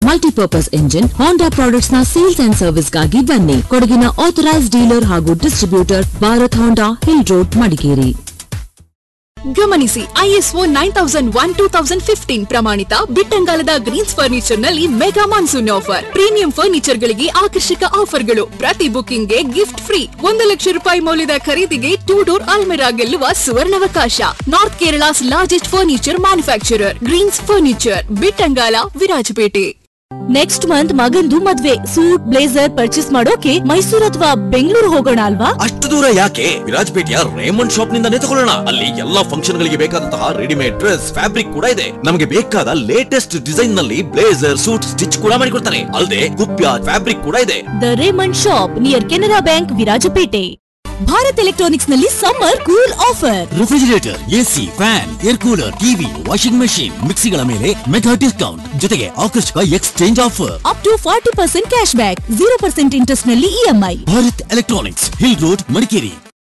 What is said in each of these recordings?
multipurpose engine Honda products ನ sales and ಸರ್ವಿಸ್ಗಾಗಿ ಬನ್ನಿ ಕೊಡಗಿನ ಆಥರೈಸ್ ಡೀಲರ್ ಹಾಗೂ distributor Bharat Honda hill road Madikeri ಗಮನಿಸಿ ISO nine thousand one two thousand fifteen ಪ್ರಮಾಣಿತ ಬಿಟ್ಟಂಗಾಲದ ಗ್ರೀನ್ಸ್ ಫರ್ನಿಚರ್ ನಲ್ಲಿ mega monsoon offer premium furniture ಗಳಿಗೆ ಆಕರ್ಷಕ ಆಫರ್ಗಳು ಪ್ರತಿ ಬುಕಿಂಗ್ ಗೆ ಗಿಫ್ಟ್ ಫ್ರೀ ಒಂದು ಲಕ್ಷ ರೂಪಾಯಿ ಮೌಲ್ಯದ ಖರೀದಿಗೆ ಟೂ ಡೋರ್ ಅಲ್ಮೆರಾ ಗೆಲ್ಲುವ ಸುವರ್ಣಾವಕಾಶ north Kerala's largest furniture manufacturer greens furniture Bittangala Virajpet next month ಮಗಂದು ಮದ್ವೆ ಸೂಟ್ ಬ್ಲೇಸರ್ ಪರ್ಚೇಸ್ ಮಾಡೋಕೆ ಮೈಸೂರು ಅಥವಾ ಬೆಂಗಳೂರು ಹೋಗೋಣ ಅಲ್ವಾ ಅಷ್ಟು ದೂರ ಯಾಕೆ ವಿರಾಜಪೇಟೆಯ ರೇಮಂಡ್ ಶಾಪ್ ನಿಂದಾನೇ ತಗೊಳ್ಳೋಣ ಅಲ್ಲಿ ಎಲ್ಲಾ ಫಂಕ್ಷನ್ ಗಳಿಗೆ ಬೇಕಾದಂತಹ ರೆಡಿಮೇಡ್ ಡ್ರೆಸ್ ಫ್ಯಾಬ್ರಿಕ್ ಕೂಡ ಇದೆ ನಮಗೆ ಬೇಕಾದ ಲೇಟೆಸ್ಟ್ ಡಿಸೈನ್ ನಲ್ಲಿ ಬ್ಲೇಸರ್ ಸೂಟ್ ಸ್ಟಿಚ್ ಕೂಡ ಮಾಡಿಕೊಡ್ತಾರೆ ಅಲ್ಲದೆ ಕುಪ್ಯ ಫ್ಯಾಬ್ರಿಕ್ ಕೂಡ ಇದೆ the Raymond shop near Canara bank Virajpet Bharat electronics ನಲ್ಲಿ summer cool offer refrigerator AC fan air cooler TV washing machine ಮಿಕ್ಸಿಗಳ ಮೇಲೆ ಮೆಗಾ ಡಿಸ್ಕೌಂಟ್ ಜೊತೆಗೆ ಆಕರ್ಷಕ exchange offer up to forty percent cash back zero percent interest ನಲ್ಲಿ EMI Bharat electronics hill road Madikeri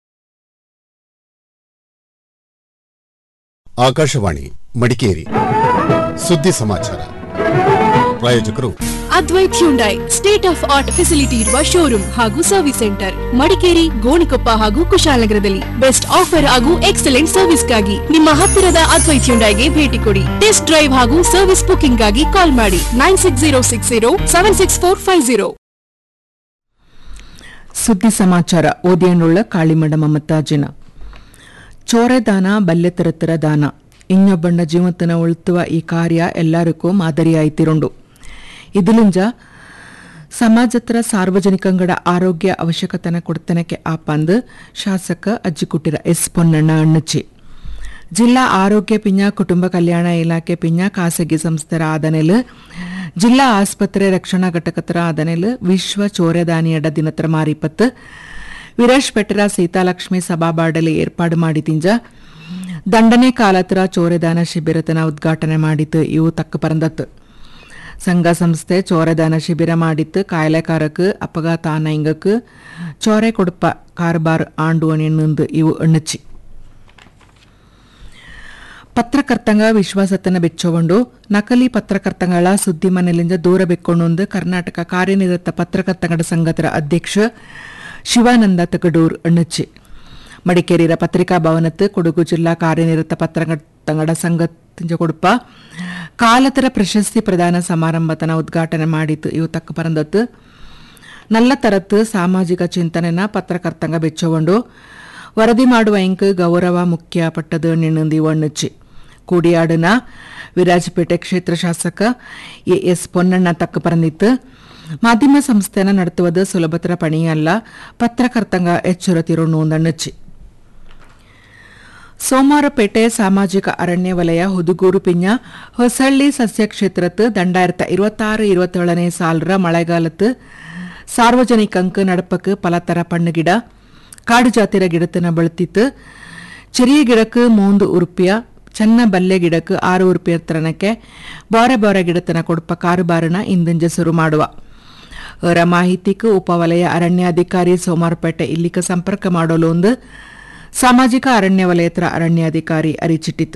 Akashvani Madikeri ಸುದ್ದಿ ಸಮಾಚಾರ ಪ್ರಾಯೋಜಕರು Advait Hyundai state of art facility ಇರುವ showroom ಹಾಗೂ ಸರ್ವಿಸ್ ಸೆಂಟರ್ ಮಡಿಕೇರಿ ಗೋಣಿಕೊಪ್ಪ ಹಾಗೂ ಕುಶಾಲನಗರದಲ್ಲಿ ಬೆಸ್ಟ್ ಆಫರ್ ಹಾಗೂ ಎಕ್ಸಲೆಂಟ್ ಸರ್ವಿಸ್ಗಾಗಿ ನಿಮ್ಮ ಹತ್ತಿರದ ಅದ್ವೈತ್ ಹ್ಯುಂಡೈಗೆ ಭೇಟಿ ಕೊಡಿ ಟೆಸ್ಟ್ ಡ್ರೈವ್ ಹಾಗೂ ಸರ್ವಿಸ್ ಬುಕಿಂಗ್ ಗಾಗಿ ಕಾಲ್ ಮಾಡಿ nine six zero six zero seven six four five zero ಸುದ್ದಿ ಸಮಾಚಾರ ಓದಿಯನ್ನುಳ್ಳ ಕಾಳಿಮಡ ಮಮತಾಜಿನ ಚೋರೆ ದಾನ ಬಲ್ಯತರತರ ದಾನ ಇನ್ನೊಬ್ಬಣ್ಣ ಜೀವಂತನ ಉಳಿಸುವ ಈ ಕಾರ್ಯ ಎಲ್ಲರಿಗೂ ಮಾದರಿಯಾಯ್ತಿರುಂಡು ಇದಿಲಿಂಜ ಸಮಾಜತ್ರ ಸಾರ್ವಜನಿಕಂಗಡ ಆರೋಗ್ಯ ಅವಶ್ಯಕತನ ಕೊಡ್ತನಕ್ಕೆ ಆಪಂದು ಶಾಸಕ ಅಜ್ಜಿಕುಟ್ಟಿರ ಎಸ್ ಪೊನ್ನಣ್ಣ ಅಣ್ಣಚ್ಚಿ ಜಿಲ್ಲಾ ಆರೋಗ್ಯ ಪಿಂಜ ಕುಟುಂಬ ಕಲ್ಯಾಣ ಇಲಾಖೆ ಪಿಂಜ ಖಾಸಗಿ ಸಂಸ್ಥೆರ ಆದನೆಲ್ ಜಿಲ್ಲಾ ಆಸ್ಪತ್ರೆ ರಕ್ಷಣಾ ಘಟಕತರ ಆದನೆಲ್ ವಿಶ್ವ ಚೋರೆದಾನಿಯಡ ದಿನತರ ಮಾರಿಪತ್ತು ವಿರಾಜ್ಪೇಟೆರ ಸೀತಾಲಕ್ಷ್ಮಿ ಸಭಾಬಾಡಲಿ ಏರ್ಪಾಡು ಮಾಡಿದಿಂಜ ದಂಡನೆ ಕಾಲತ್ರ ಚೋರೆದಾನ ಶಿಬಿರತನ ಉದ್ಘಾಟನೆ ಮಾಡಿತ್ತು ಇವು ತಕ್ಕ ಪರಂದತ್ತು ಸಂಘ ಸಂಸ್ಥೆ ಚೋರೆದಾನ ಶಿಬಿರ ಮಾಡಿತ್ತು ಕಾಯಿಲೆಕಾರಕ್ಕೆ ಅಪಘಾತ ಆನೈಂಗಕ್ಕೆ ಚೋರೆ ಕೊಡುಪ ಕಾರ್ಬಾರ್ ಆಂಡುವಣಿ ಎನ್ನುಂದು ಇವು ಎಣ್ಣಚ್ಚಿ ಪತ್ರಕರ್ತಂಗ ವಿಶ್ವಾಸತನ ಬೆಚ್ಚೊಂಡು ನಕಲಿ ಪತ್ರಕರ್ತಂಗಳ ಸುದ್ದಿ ಮನೆಲಿಂದ ದೂರ ಬೆಕ್ಕೊಂಡು ಕರ್ನಾಟಕ ಕಾರ್ಯನಿರತ ಪತ್ರಕರ್ತಂಗಡ ಸಂಘತರ ಅಧ್ಯಕ್ಷ ಶಿವಾನಂದ ತಗಡೂರ್ ಅಣ್ಣಚ್ಚಿ ಮಡಿಕೇರಿಯ ಪತ್ರಿಕಾ ಭವನത്ത് ಕೊಡಗು ಜಿಲ್ಲಾ ಕಾರ್ಯನಿರತ ಪತ್ರಕರ್ತಂಗಡ ಸಂಘ ಕೊಡುಪ ಕಾಲತರ ಪ್ರಶಸ್ತಿ ಪ್ರದಾನ ಸಮಾರಂಭತನ ಉದ್ಘಾಟನೆ ಮಾಡಿತ್ತು ಇವು ತಕ್ಕ ಪರಂದತ್ತು ನಲ್ಲ ತರತ್ತು ಸಾಮಾಜಿಕ ಚಿಂತನೆನ ಪತ್ರಕರ್ತಂಗ ಬೆಚ್ಚೊಂಡು ವರದಿ ಮಾಡುವ ಇಂಕ್ ಗೌರವ ಮುಖ್ಯ ಪಟ್ಟದು ನಿಣ್ಣಂದಿ ಒಣ್ಣಚ್ಚಿ ಕೂಡಿಯಾಡಿನ ವಿರಾಜಪೇಟೆ ಕ್ಷೇತ್ರ ಶಾಸಕ ಎ ಎಸ್ ಪೊನ್ನಣ್ಣ ತಕ್ಕ ಪರಂದಿತ್ತು ಮಾಧ್ಯಮ ಸಂಸ್ಥೆನ ನಡೆಸುವುದು ಸುಲಭತರ ಪಣಿಯಲ್ಲ ಪತ್ರಕರ್ತಂಗ ಎಚ್ಚರ ತಿರುಣುಂದಣ್ಣಚ್ಚಿ ಸೋಮವಾರಪೇಟೆ ಸಾಮಾಜಿಕ ಅರಣ್ಯ ವಲಯ ಹುದುಗೂರು ಪಿಂಜ ಹೊಸಳ್ಳಿ ಸಸ್ಯ ಕ್ಷೇತ್ರത്ത് രണ്ടായിരത്തി ഇരുപത്തി ഇരുപത്തേഴನೇ ಸಾಲರ ಮಳೆಗಾಲത്ത് ಸಾರ್ವಜನಿಕಂಕ್ ನಡಪಕ್ಕೆ ಪಲತರ ಪಣ್ಣು ಗಿಡ ಕಾಡು ಜಾತಿರ ಗಿಡತನ ಬೆಳೆತಿತ್ತು ಚೆರಿಯ ಗಿಡಕ್ಕೆ ಮೂಂದು ಉರುಪಿಯ ಚೆನ್ನ ಬಲ್ಲೆ ಗಿಡಕ್ಕೆ ಆರು ಉರುಪಿಯ ತರನಕ್ಕೆ ಬಾರೆ ಬಾರೆ ಗಿಡತನ ಕೊಡುಪ ಕಾರುಬಾರನ ಇಂದಿಂಜ ಶುರು ಮಾಡುವ ಅವರ ಮಾಹಿತಿக்கு ಉಪವಲಯ ಅರಣ್ಯಾಧಿಕಾರಿ ಸೋಮಾರಪೇಟೆ ಇಲ್ಲಿಕ ಸಂಪರ್ಕ ಮಾಡಲು ಒಂದು ಸಾಮಾಜಿಕ ಅರಣ್ಯ ವಲಯತ್ರ ಅರಣ್ಯಾಧಿಕಾರಿ ಅರಿಚಿಟ್ಟಿತು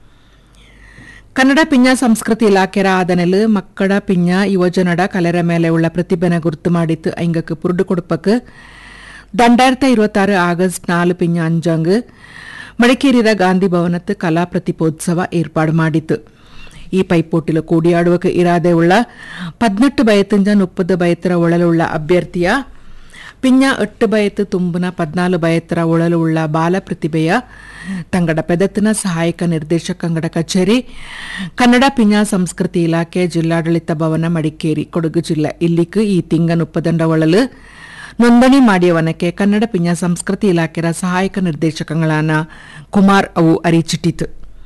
ಕನ್ನಡ ಪಿಂಜ ಸಂಸ್ಕೃತಿ ಇಲಾಖೆರ ಆದನೆಲ್ ಮಕ್ಕಳ ಪಿಂಜ ಯುವಜನಡ ಕಲೆರ ಮೇಲೆ ಉಳ್ಳ ಪ್ರತಿಭೆನ ಗುರುತು ಮಾಡಿತ್ತು ಐಂಗಕ್ಕೆ ಪುರುಡು ಕೊಡುಪಕ್ಕೆ രണ്ടായിരത്തി ഇരുപത്തി ആറ് ആഗസ്റ്റ് നാല് പിഞ്ഞ അഞ്ചാങ്ക് മടിക്കേരിയുടെ ഗാന്ധി ഭവനത്ത് കലാ പ്രതിഭോത്സവ ഏർപ്പാട് ಮಾಡಿತ್ತು ಈ ಪೈಪೋಟಿಲು ಕೂಡಿಯಾಡುವಕ್ಕೆ ಇರಾದೆಯುಳ್ಳ ಪದ್ನೆಟ್ಟು ಬಯತ್ತಿಂದ ಮುಪ್ಪದು ಬಯತ್ತರ ಒಳಲುಳ್ಳ ಅಭ್ಯರ್ಥಿಯ ಪಿಂಜ ಎಟ್ಟು ಬಯತ್ತು ತುಂಬುನ ಪದ್ನಾಲು ಬಯತ್ತರ ಒಳಲುಳ್ಳ ಬಾಲ ಪ್ರತಿಭೆಯ ತಂಗಡ ಪೆದತ್ತಿನ ಸಹಾಯಕ ನಿರ್ದೇಶಕಂಗಡ ಕಚೇರಿ ಕನ್ನಡ ಪಿಂಜ ಸಂಸ್ಕೃತಿ ಇಲಾಖೆ ಜಿಲ್ಲಾಡಳಿತ ಭವನ ಮಡಿಕೇರಿ ಕೊಡಗು ಜಿಲ್ಲೆ ಇಲ್ಲಿக்கு ಈ ತಿಂಗ ಮುಪ್ಪದಂಡ ಒಳಲು ನೋಂದಣಿ ಮಾಡಿಯವನಕ್ಕೆ ಕನ್ನಡ ಪಿಂಜ ಸಂಸ್ಕೃತಿ ಇಲಾಖೆಯ ಸಹಾಯಕ ನಿರ್ದೇಶಕಗಳಾನ ಕುಮಾರ್ ಅವು ಅರಿಚಿಟ್ಟಿತು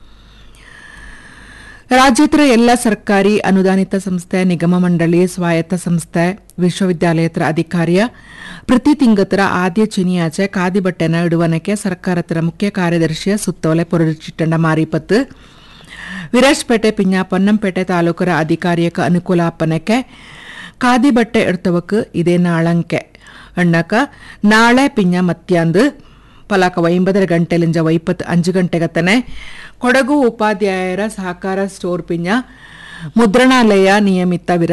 ರಾಜ್ಯತ್ರ ಎಲ್ಲ ಸರ್ಕಾರಿ ಅನುದಾನಿತ ಸಂಸ್ಥೆ ನಿಗಮ ಮಂಡಳಿ ಸ್ವಾಯತ್ತ ಸಂಸ್ಥೆ ವಿಶ್ವವಿದ್ಯಾಲಯತ್ರ ಅಧಿಕಾರಿಯ ಪ್ರತಿ ತಿಂಗತ್ರ ಆದ್ಯ ಚಿನಿಯಾಚೆ ಖಾದಿ ಬಟ್ಟೆನ ಇಡುವನಕ್ಕೆ ಸರ್ಕಾರತ್ರ ಮುಖ್ಯ ಕಾರ್ಯದರ್ಶಿಯ ಸುತ್ತೋಲೆ ಪೊರಚಿಟ್ಟಂಡ ಮಾರಿಪತ್ತು ವಿರಾಜ್ಪೇಟೆ ಪಿಂಜ ಪೊನ್ನಂಪೇಟೆ ತಾಲೂಕರ ಅಧಿಕಾರಿಯಕ ಅನುಕೂಲ ಅಪ್ಪನಕ್ಕೆ ಖಾದಿ ಬಟ್ಟೆ ಎಡ್ತವಕ್ಕೆ ಇದೇ ನಾಳಂಕೆ ಅಣ್ಣಕ ನಾಳೆ ಪಿಂಜ ಮತ್ಯಾಂದು ಪಲಾಕ ಒಂಬದರ ಗಂಟೆಲಿಂಜ ವೈಪತ್ ಅಂಜು ಗಂಟೆಗತ್ತನೆ ಕೊಡಗು ಉಪಾಧ್ಯಾಯರ ಸಹಕಾರ ಸ್ಟೋರ್ ಪಿಂಜ ಮುದ್ರಣಾಲಯ ನಿಯಮಿತ